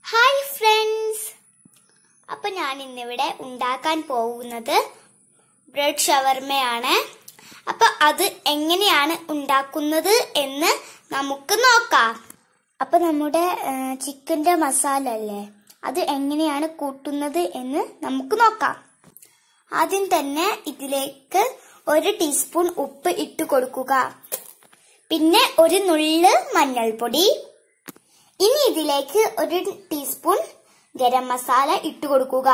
hi friends അപ്പൊ ഞാൻ ഇന്നിവിടെ ഉണ്ടാക്കാൻ പോകുന്നത് ബ്രെഡ് ഷവർമയാണ് അപ്പൊ അത് എങ്ങനെയാണ് ഉണ്ടാക്കുന്നത് എന്ന് നമുക്ക് നോക്കാം അപ്പൊ നമ്മുടെ ചിക്കന്റെ മസാല അല്ലേ അത് എങ്ങനെയാണ് കൂട്ടുന്നത് എന്ന് നമുക്ക് നോക്കാം ആദ്യം തന്നെ ഇതിലേക്ക് ഒരു ടീസ്പൂൺ ഉപ്പ് ഇട്ട് കൊടുക്കുക പിന്നെ ഒരു നുള്ള് മഞ്ഞൾപ്പൊടി ഇനി ഇതിലേക്ക് ഒരു ടീസ്പൂൺ ഗരം മസാല ഇട്ട് കൊടുക്കുക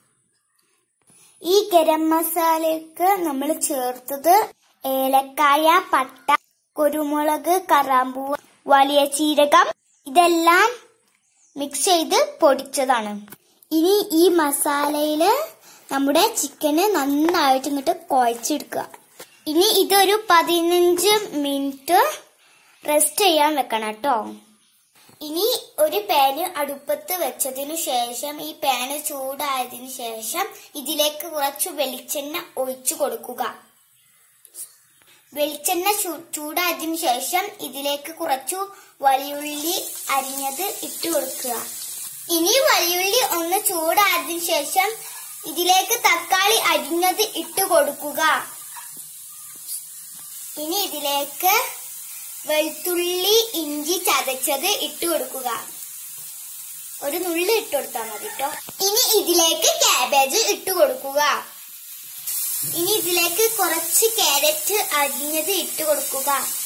ഈ ഗരം മസാലയ്ക്ക് നമ്മൾ ചേർത്തത് ഏലക്കായ പട്ട കുരുമുളക് കറാമ്പൂ വലിയ ചീരകം ഇതെല്ലാം മിക്സ് ചെയ്ത് പൊടിച്ചതാണ് ഇനി ഈ മസാലയില് നമ്മുടെ ചിക്കന് നന്നായിട്ട് ഇങ്ങോട്ട് കുഴച്ചെടുക്കുക ഇനി ഇതൊരു പതിനഞ്ച് മിനിറ്റ് റെസ്റ്റ് ചെയ്യാൻ വെക്കണം കേട്ടോ ഇനി ഒരു പാന് അടുപ്പത്ത് വെച്ചതിനു ശേഷം ഈ പാന് ചൂടായതിനു ശേഷം ഇതിലേക്ക് കുറച്ച് വെളിച്ചെണ്ണ ഒഴിച്ചു കൊടുക്കുക വെളിച്ചെണ്ണ ചൂ- ചൂടായതിനു ശേഷം ഇതിലേക്ക് കുറച്ചു വലിയുള്ളി അരിഞ്ഞത് ഇട്ട് കൊടുക്കുക ഇനി വലിയുള്ളി ഒന്ന് ചൂടായതിനു ശേഷം ഇതിലേക്ക് തക്കാളി അരിഞ്ഞത് ഇട്ട് കൊടുക്കുക ഇനി ഇതിലേക്ക് വെളുത്തുള്ളി ഇഞ്ചി ചതച്ചത് ഇട്ട് കൊടുക്കുക ഒരു നുള്ളി ഇട്ട് കൊടുത്താൽ മതി കേട്ടോ ഇനി ഇതിലേക്ക് ക്യാബേജ് ഇട്ട് കൊടുക്കുക ഇനി ഇതിലേക്ക് കുറച്ച് ക്യാരറ്റ് അരിഞ്ഞത് ഇട്ട് കൊടുക്കുക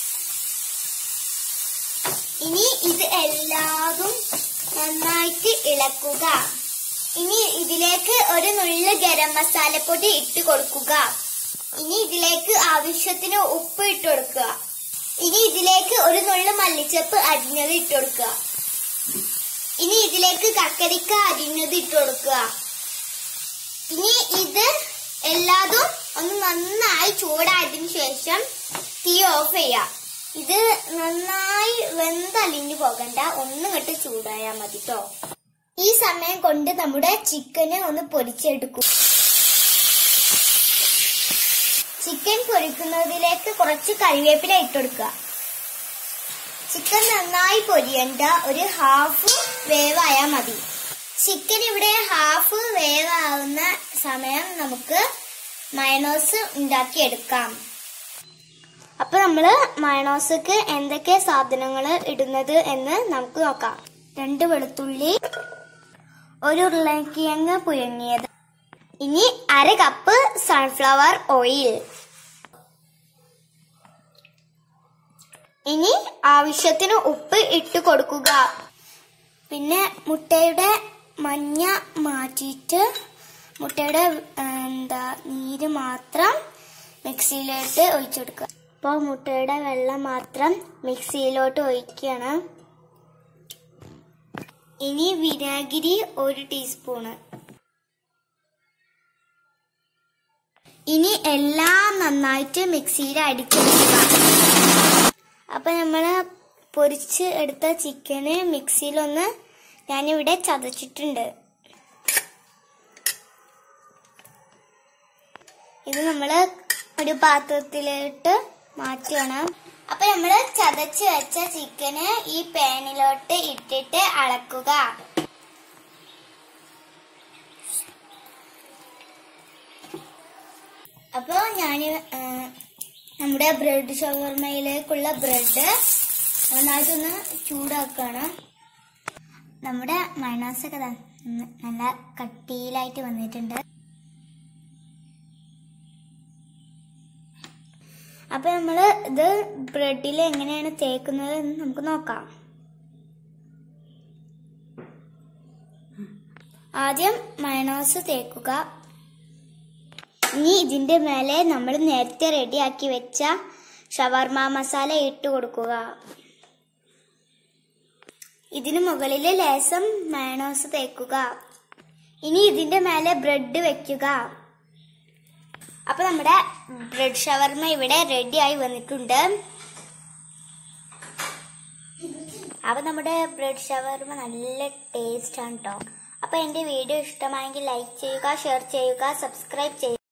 ഇനി ഇത് എല്ലാതും നന്നായിട്ട് ഇളക്കുക ഇനി ഇതിലേക്ക് ഒരു നുള്ളി ഗരം മസാലപ്പൊടി ഇട്ട് കൊടുക്കുക ഇനി ഇതിലേക്ക് ആവശ്യത്തിന് ഉപ്പ് ഇട്ട് കൊടുക്കുക ഇനി ഇതിലേക്ക് ഒരു നുള്ളി മല്ലിച്ചപ്പ് അരിഞ്ഞത് ഇട്ട് കൊടുക്കുക ഇനി ഇതിലേക്ക് കക്കരിക്ക അരിഞ്ഞത് ഇട്ട് കൊടുക്കുക ഇനി ഇത് എല്ലാതും ഒന്ന് നന്നായി ചൂടായതിനു ശേഷം തീ ഓഫ് ചെയ്യാം ഇത് നന്നായി വെന്തലിഞ്ഞു പോകണ്ട ഒന്നും കെട്ട് ചൂടായാൽ മതി കേട്ടോ ഈ സമയം കൊണ്ട് നമ്മുടെ ചിക്കന് ഒന്ന് പൊരിച്ചെടുക്കും ചിക്കൻ പൊരിക്കുന്നതിലേക്ക് കുറച്ച് കറിവേപ്പില ഇട്ടുകൊടുക്കുക ചിക്കൻ നന്നായി പൊരിയണ്ട ഒരു ഹാഫ് വേവായാൽ മതി ചിക്കൻ ഇവിടെ ഹാഫ് വേവാവുന്ന സമയം നമുക്ക് മയണോസ് ഉണ്ടാക്കിയെടുക്കാം അപ്പൊ നമ്മള് മയണോസക്ക് എന്തൊക്കെ സാധനങ്ങൾ ഇടുന്നത് എന്ന് നമുക്ക് നോക്കാം രണ്ട് വെളുത്തുള്ളി ഒരു ഉരുളക്കിഴങ്ങ് പുഴുങ്ങിയത് ഇനി അര കപ്പ് സൺഫ്ലവർ ഓയിൽ ഇനി ആവശ്യത്തിന് ഉപ്പ് ഇട്ട് കൊടുക്കുക പിന്നെ മുട്ടയുടെ മഞ്ഞ മാറ്റിയിട്ട് മുട്ടയുടെ ആ, എന്താ നീര് മാത്രം മിക്സിയിലോട്ട് ഒഴിച്ചെടുക്കുക അപ്പോൾ മുട്ടയുടെ വെള്ളം മാത്രം മിക്സിയിലോട്ട് ഒഴിക്കുകയാണ് ഇനി വിനാഗിരി ഒരു ടീസ്പൂണ് ഇനി എല്ലാം നന്നായിട്ട് മിക്സിയിൽ അടിച്ചെടുക്കുക അപ്പൊ നമ്മള് പൊരിച്ച് എടുത്ത ചിക്കന് മിക്സിയിലൊന്ന് ഞാനിവിടെ ചതച്ചിട്ടുണ്ട് ഇത് നമ്മള് ഒരു പാത്രത്തിലോട്ട് മാറ്റുകയാണ് അപ്പൊ നമ്മള് ചതച്ച് വെച്ച ചിക്കന് ഈ പാനിലോട്ട് ഇട്ടിട്ട് അളക്കുക അപ്പോ ഞാന് ആ, നമ്മുടെ ബ്രെഡ് ഷവർമയിലേക്കുള്ള ബ്രെഡ് നന്നായിട്ടൊന്ന് ചൂടാക്കുകയാണ് നമ്മുടെ മൈനോസൊക്കെ ദാ ഒന്ന് നല്ല കട്ടിയിലായിട്ട് വന്നിട്ടുണ്ട് അപ്പൊ നമ്മള് ഇത് ബ്രെഡിൽ എങ്ങനെയാണ് തേക്കുന്നത് എന്ന് നമുക്ക് നോക്കാം ആദ്യം മയണോസ് തേക്കുക ഇനി ഇതിന്റെ മേലെ നമ്മൾ നേരത്തെ റെഡിയാക്കി വെച്ച ഷവർമ മസാല ഇട്ട് കൊടുക്കുക ഇതിനു മുകളിൽ ലേസം മയണോസ് തേക്കുക ഇനി ഇതിന്റെ മേലെ ബ്രെഡ് വെക്കുക അപ്പൊ നമ്മുടെ ബ്രെഡ് ഷവർമ ഇവിടെ റെഡി ആയി വന്നിട്ടുണ്ട് അപ്പൊ നമ്മുടെ ബ്രെഡ് ഷവർമ നല്ല ടേസ്റ്റ് ആണ് കേട്ടോ അപ്പൊ എന്റെ വീഡിയോ ഇഷ്ടമായെങ്കിൽ ലൈക്ക് ചെയ്യുക ഷെയർ ചെയ്യുക സബ്സ്ക്രൈബ് ചെയ്യുക